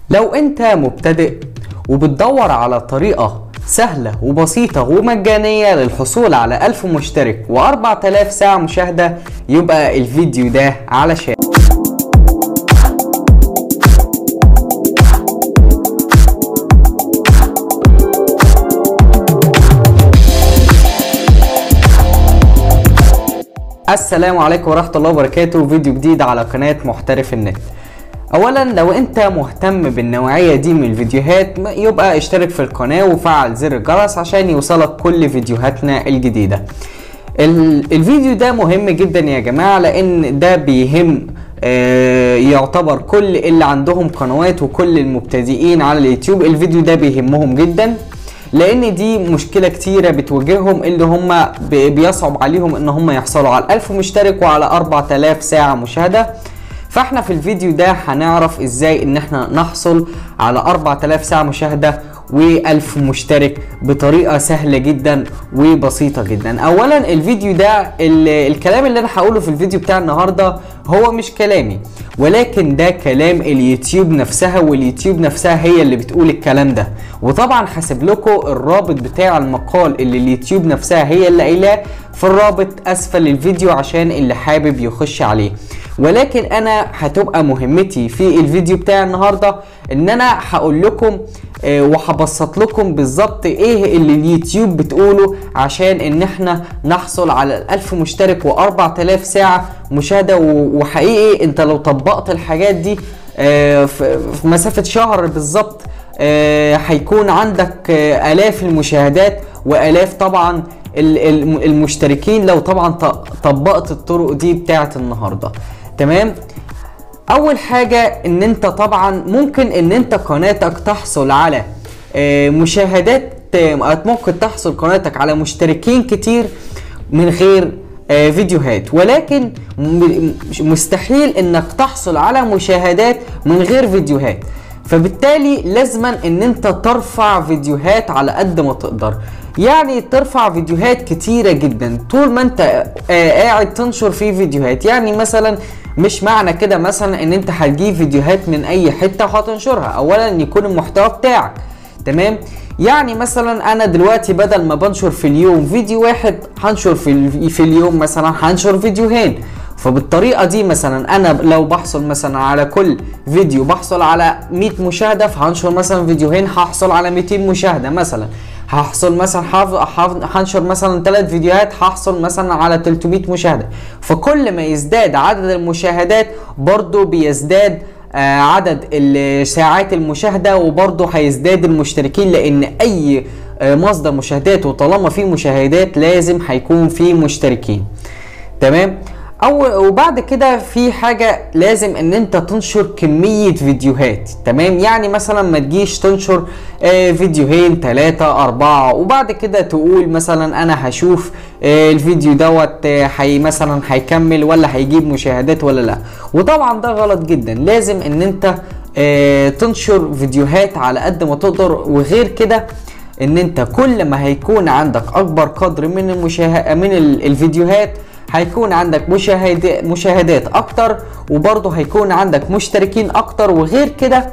لو انت مبتدئ وبتدور على طريقة سهلة وبسيطة ومجانية للحصول على 1000 مشترك و4000 ساعة مشاهدة يبقى الفيديو ده علشان السلام عليكم ورحمة الله وبركاته فيديو جديد على قناة محترف النت اولا لو انت مهتم بالنوعية دي من الفيديوهات يبقى اشترك في القناة وفعل زر الجرس عشان يوصلك كل فيديوهاتنا الجديدة ال- الفيديو ده مهم جدا يا جماعة لان ده بيهم آه، يعتبر كل اللي عندهم قنوات وكل المبتدئين على اليوتيوب الفيديو ده بيهمهم جدا لان دي مشكله كتيره بتواجههم اللي هم ب- بيصعب عليهم ان هم يحصلوا على 1000 مشترك وعلى 4000 ساعه مشاهده فاحنا في الفيديو ده هنعرف ازاي ان احنا نحصل على 4000 ساعه مشاهده و1000 مشترك بطريقه سهله جدا وبسيطه جدا اولا الفيديو ده ال- الكلام اللي انا هقوله في الفيديو بتاع النهارده هو مش كلامي ولكن ده كلام اليوتيوب نفسها واليوتيوب نفسها هي اللي بتقول الكلام ده وطبعا هسيب لكم الرابط بتاع المقال اللي اليوتيوب نفسها هي اللي قايلاه في الرابط اسفل الفيديو عشان اللي حابب يخش عليه ولكن انا هتبقى مهمتي في الفيديو بتاع النهارده ان انا هقول لكم آه، وهبسط لكم بالظبط ايه اللي اليوتيوب بتقوله عشان ان احنا نحصل على 1000 مشترك و4000 ساعه مشاهده و- وحقيقي انت لو طبقت الحاجات دي آه، في في مسافه شهر بالظبط آه، هيكون عندك آه، الاف المشاهدات والاف طبعا ال- الم- المشتركين لو طبعا ط- طبقت الطرق دي بتاعت النهارده تمام اول حاجه ان انت طبعا ممكن ان انت قناتك تحصل على آه، مشاهدات آه، ممكن تحصل قناتك على مشتركين كتير من غير آه، فيديوهات ولكن م- مش- مستحيل انك تحصل على مشاهدات من غير فيديوهات فبالتالي لازما ان انت ترفع فيديوهات على قد ما تقدر يعني ترفع فيديوهات كتيرة جدا طول ما انت آه، قاعد تنشر فيه فيديوهات يعني مثلا مش معنى كده مثلا ان انت هتجيب فيديوهات من اي حتة وهتنشرها اولا يكون المحتوى بتاعك تمام يعني مثلا انا دلوقتي بدل ما بنشر في اليوم فيديو واحد هنشر في, ال- في اليوم مثلا هنشر فيديوهين فبالطريقه دي مثلا انا لو بحصل مثلا على كل فيديو بحصل على 100 مشاهده فهنشر مثلا فيديوهين هحصل على 200 مشاهده مثلا هحصل مثلا حاف... حاف... هنشر مثلا ثلاث فيديوهات هحصل مثلا على 300 مشاهده فكل ما يزداد عدد المشاهدات برضو بيزداد آه، عدد ال- ساعات المشاهده وبرضه هيزداد المشتركين لان اي آه، مصدر مشاهدات وطالما فيه مشاهدات لازم هيكون فيه مشتركين تمام او وبعد كده في حاجه لازم ان انت تنشر كميه فيديوهات تمام يعني مثلا ما تجيش تنشر آه، فيديوهين ثلاثة أربعة وبعد كده تقول مثلا أنا هشوف آه، الفيديو دوت آه، هي مثلا هيكمل ولا هيجيب مشاهدات ولا لا وطبعا ده غلط جدا لازم ان انت آه، تنشر فيديوهات على قد ما تقدر وغير كده ان انت كل ما هيكون عندك اكبر قدر من المشاه... من ال- الفيديوهات هيكون عندك مشاهد... مشاهدات اكتر وبرضه هيكون عندك مشتركين اكتر وغير كده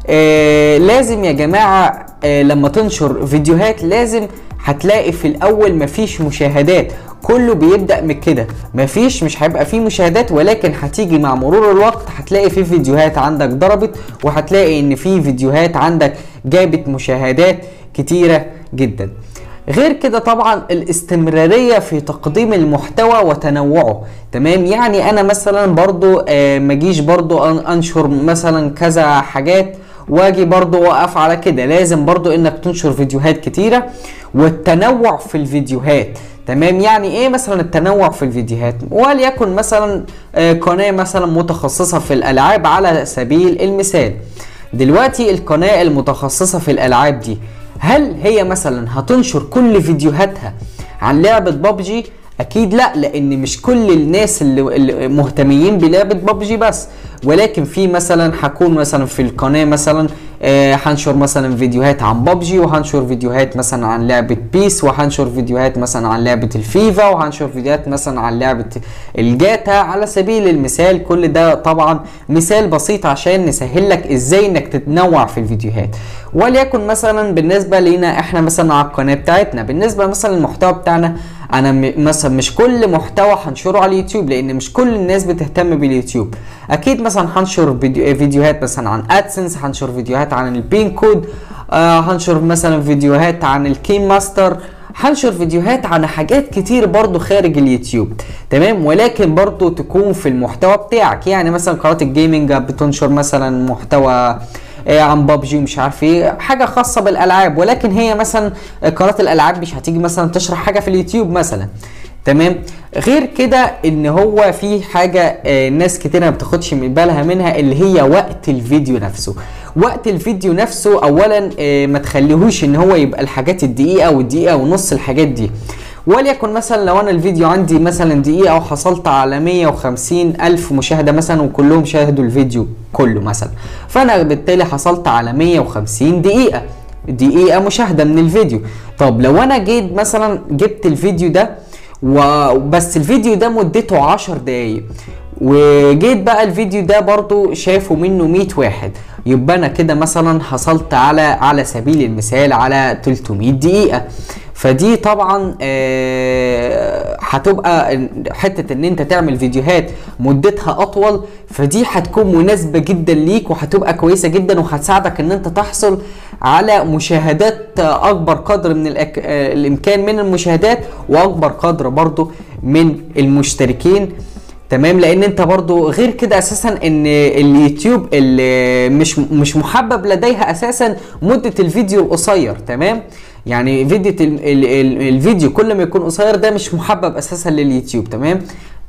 آه لازم يا جماعة آه لما تنشر فيديوهات لازم هتلاقي في الاول مفيش مشاهدات كله بيبدأ من كده مفيش مش هيبقى فيه مشاهدات ولكن هتيجي مع مرور الوقت هتلاقي في فيديوهات عندك ضربت وهتلاقي ان في فيديوهات عندك جابت مشاهدات كتيرة جدا غير كده طبعا الاستمرارية في تقديم المحتوى وتنوعه تمام يعني انا مثلا برضو آه مجيش برضو أن- انشر مثلا كذا حاجات واجي برضو واقف على كده لازم برضو انك تنشر فيديوهات كتيرة والتنوع في الفيديوهات تمام يعني ايه مثلا التنوع في الفيديوهات وليكن مثلا آه، قناة مثلا متخصصة في الالعاب على سبيل المثال دلوقتي القناة المتخصصة في الالعاب دي هل هي مثلا هتنشر كل فيديوهاتها عن لعبة بابجي اكيد لا لان مش كل الناس اللي, اللي مهتمين بلعبة بابجي بس ولكن في مثلا هكون مثلا في القناة مثلا آه، هنشر مثلا فيديوهات عن بابجي وهنشر فيديوهات مثلا عن لعبة بيس وهنشر فيديوهات مثلا عن لعبة الفيفا وهنشر فيديوهات مثلا عن لعبة الجاتا على سبيل المثال كل ده طبعا مثال بسيط عشان نسهل لك ازاي انك تتنوع في الفيديوهات وليكن مثلا بالنسبة لينا احنا مثلا على القناة بتاعتنا بالنسبة مثلا المحتوى بتاعنا انا م- مثلا مش كل محتوى هنشره على اليوتيوب لان مش كل الناس بتهتم باليوتيوب اكيد مثلا هنشر فيديو فيديوهات مثلا عن ادسنس هنشر فيديوهات عن البين كود آه هنشر مثلا فيديوهات عن الكيم ماستر هنشر فيديوهات عن حاجات كتير برضو خارج اليوتيوب تمام ولكن برضو تكون في المحتوى بتاعك يعني مثلا قناه الجيمنج بتنشر مثلا محتوى آه، عن بابجي ومش عارف ايه حاجه خاصه بالالعاب ولكن هي مثلا قناه الالعاب مش هتيجي مثلا تشرح حاجه في اليوتيوب مثلا تمام غير كده ان هو في حاجه آه، ناس كتير ما بتاخدش من بالها منها اللي هي وقت الفيديو نفسه وقت الفيديو نفسه اولا آه، ما تخليهوش ان هو يبقى الحاجات الدقيقه والدقيقه ونص الحاجات دي وليكن مثلا لو انا الفيديو عندي مثلا دقيقة وحصلت على 150 ألف مشاهدة مثلا وكلهم شاهدوا الفيديو كله مثلا فأنا بالتالي حصلت على 150 دقيقة دقيقة مشاهدة من الفيديو طب لو أنا جيت مثلا جبت الفيديو ده وبس الفيديو ده مدته 10 دقايق وجيت بقى الفيديو ده برضو شافوا منه 100 واحد يبقى انا كده مثلا حصلت على على سبيل المثال على 300 دقيقة فدي طبعا آه، هتبقى حته ان انت تعمل فيديوهات مدتها اطول فدي هتكون مناسبه جدا ليك وهتبقى كويسه جدا وهتساعدك ان انت تحصل على مشاهدات اكبر قدر من الأك... آه، الامكان من المشاهدات واكبر قدر برضو من المشتركين تمام لان انت برضو غير كده اساسا ان اليوتيوب اللي مش مش محبب لديها اساسا مده الفيديو القصير تمام يعني فيديو ال ال ال الفيديو كل ما يكون قصير ده مش محبب اساسا لليوتيوب تمام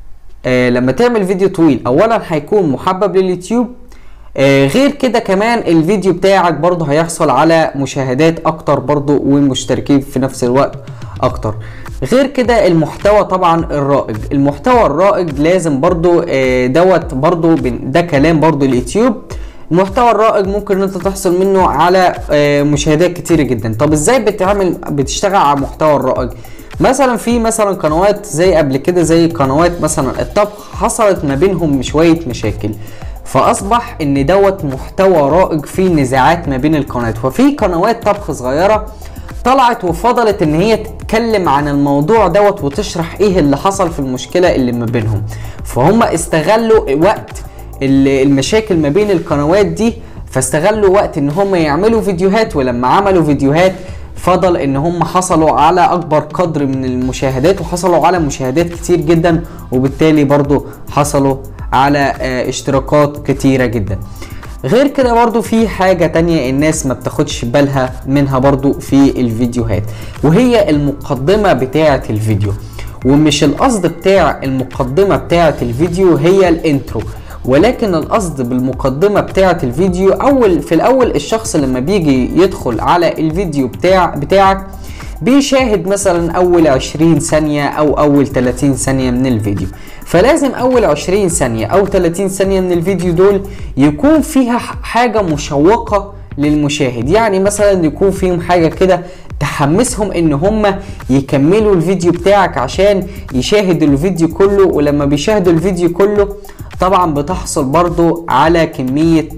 آه لما تعمل فيديو طويل اولا هيكون محبب لليوتيوب آه غير كده كمان الفيديو بتاعك برضه هيحصل على مشاهدات اكتر برضه ومشتركين في نفس الوقت اكتر غير كده المحتوى طبعا الرائج المحتوى الرائج لازم برضه آه دوت برضه بن- ده كلام برضه اليوتيوب المحتوى الرائج ممكن ان انت تحصل منه على آه، مشاهدات كتيره جدا طب ازاي بتعمل بتشتغل على المحتوى الرائج مثلا في مثلا قنوات زي قبل كده زي قنوات مثلا الطبخ حصلت ما بينهم شويه مشاكل فاصبح ان دوت محتوى رائج فيه نزاعات ما بين القنوات وفي قنوات طبخ صغيره طلعت وفضلت ان هي تتكلم عن الموضوع دوت وتشرح ايه اللي حصل في المشكله اللي ما بينهم فهم استغلوا وقت ال- المشاكل ما بين القنوات دي فاستغلوا وقت ان هم يعملوا فيديوهات ولما عملوا فيديوهات فضل ان هم حصلوا على اكبر قدر من المشاهدات وحصلوا على مشاهدات كتير جدا وبالتالي برضو حصلوا على آه، اشتراكات كتيرة جدا غير كده برضو في حاجة تانية الناس ما بتاخدش بالها منها برضو في الفيديوهات وهي المقدمة بتاعة الفيديو ومش القصد بتاع المقدمة بتاعة الفيديو هي الانترو ولكن القصد بالمقدمة بتاعة الفيديو اول في الاول الشخص لما بيجي يدخل على الفيديو بتاع بتاعك بيشاهد مثلا اول 20 ثانية او اول 30 ثانية من الفيديو فلازم اول 20 ثانية او 30 ثانية من الفيديو دول يكون فيها حاجة مشوقة للمشاهد يعني مثلا يكون فيهم حاجة كده تحمسهم ان هم يكملوا الفيديو بتاعك عشان يشاهدوا الفيديو كله ولما بيشاهدوا الفيديو كله طبعا بتحصل برضو على كمية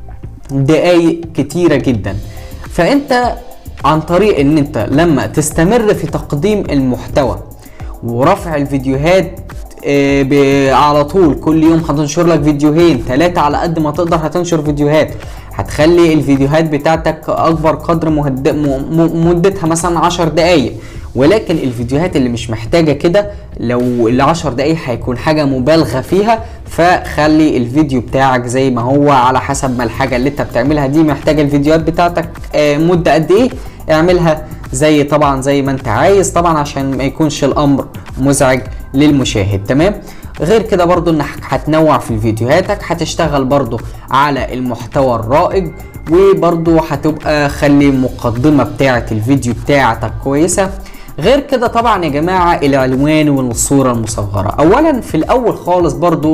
دقايق كتيرة جدا فانت عن طريق ان انت لما تستمر في تقديم المحتوى ورفع الفيديوهات آه، ب- على طول كل يوم هتنشر لك فيديوهين ثلاثة على قد ما تقدر هتنشر فيديوهات هتخلي الفيديوهات بتاعتك اكبر قدر مهد... م... م... مدتها مثلا 10 دقايق ولكن الفيديوهات اللي مش محتاجة كده لو ال 10 دقايق هيكون حاجة مبالغة فيها فخلي الفيديو بتاعك زي ما هو على حسب ما الحاجة اللي انت بتعملها دي محتاجة الفيديوهات بتاعتك آه، مدة قد ايه اعملها زي طبعا زي ما انت عايز طبعا عشان ما يكونش الامر مزعج للمشاهد تمام غير كده برضو انك هتنوع في فيديوهاتك هتشتغل برضو على المحتوى الرائج وبرضو هتبقى خلي المقدمة بتاعة الفيديو بتاعتك كويسة غير كده طبعا يا جماعة العنوان والصورة المصغرة اولا في الاول خالص برضو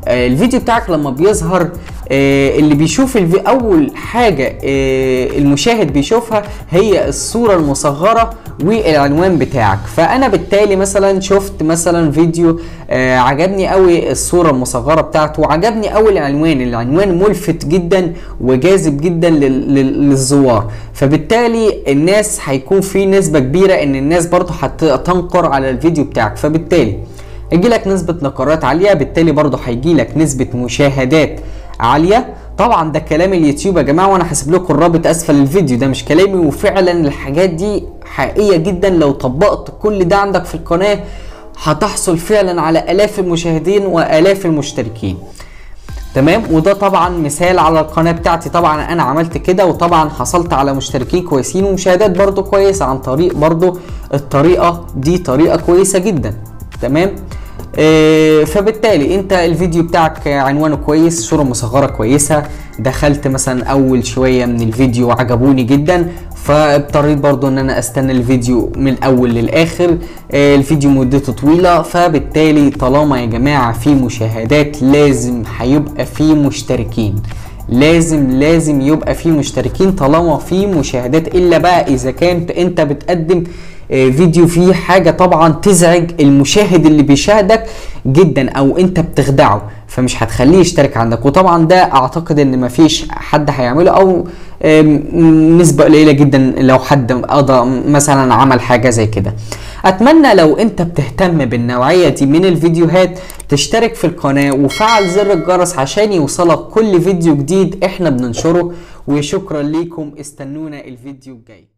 آه، الفيديو بتاعك لما بيظهر آه، اللي بيشوف الفي... اول حاجه آه، المشاهد بيشوفها هي الصوره المصغره والعنوان بتاعك فانا بالتالي مثلا شفت مثلا فيديو آه، عجبني قوي الصوره المصغره بتاعته وعجبني قوي العنوان العنوان ملفت جدا وجاذب جدا لل- لل- للزوار فبالتالي الناس هيكون في نسبه كبيره ان الناس برضه هتنقر على الفيديو بتاعك فبالتالي يجي لك نسبة نقرات عالية بالتالي برضه هيجي لك نسبة مشاهدات عالية طبعا ده كلام اليوتيوب يا جماعة وانا هسيب لكم الرابط اسفل الفيديو ده مش كلامي وفعلا الحاجات دي حقيقية جدا لو طبقت كل ده عندك في القناة هتحصل فعلا على الاف المشاهدين والاف المشتركين تمام وده طبعا مثال على القناه بتاعتي طبعا انا عملت كده وطبعا حصلت على مشتركين كويسين ومشاهدات برضو كويسه عن طريق برضو الطريقه دي طريقه كويسه جدا تمام آه فبالتالي انت الفيديو بتاعك عنوانه كويس صوره مصغره كويسه دخلت مثلا اول شويه من الفيديو عجبوني جدا فاضطريت برضو ان انا استنى الفيديو من الاول للاخر آه الفيديو مدته طويله فبالتالي طالما يا جماعه في مشاهدات لازم هيبقى في مشتركين لازم لازم يبقى في مشتركين طالما في مشاهدات الا بقى اذا كانت انت بتقدم آه، فيديو فيه حاجه طبعا تزعج المشاهد اللي بيشاهدك جدا او انت بتخدعه فمش هتخليه يشترك عندك وطبعا ده اعتقد ان مفيش حد هيعمله او آم، نسبه قليله جدا لو حد قضى مثلا عمل حاجه زي كده اتمنى لو انت بتهتم بالنوعيه دي من الفيديوهات تشترك في القناه وفعل زر الجرس عشان يوصلك كل فيديو جديد احنا بننشره وشكرا ليكم استنونا الفيديو الجاي